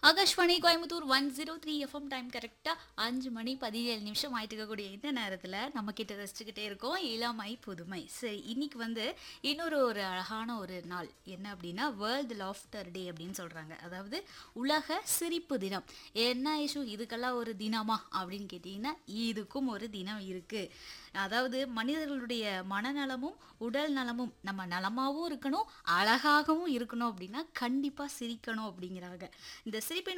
Akashvani Coimbatore one zero three FM time கரெக்டாக அஞ்சு மணி பதினேழு நிமிஷம் ஆயிட்டு இருக்கக்கூடிய இந்த நேரத்தில் நம்ம கிட்ட ரசிச்சுக்கிட்டே இருக்கோம் இளமை புதுமை சரி இன்னைக்கு வந்து இன்னொரு ஒரு அழகான ஒரு நாள் என்ன அப்படின்னா வேர்ல்டு லாஃப்டர் டே அப்படின்னு சொல்கிறாங்க அதாவது உலக சிரிப்பு தினம் என்ன இஷ்யூ இதுக்கெல்லாம் ஒரு தினமா அப்படின்னு கேட்டிங்கன்னா இதுக்கும் ஒரு தினம் இருக்குது அதாவது மனிதர்களுடைய மனநலமும் உடல் நலமும் நம்ம நலமாகவும் இருக்கணும் அழகாகவும் இருக்கணும் அப்படின்னா கண்டிப்பாக சிரிக்கணும் அப்படிங்கிறாங்க இந்த சிரிப்பின்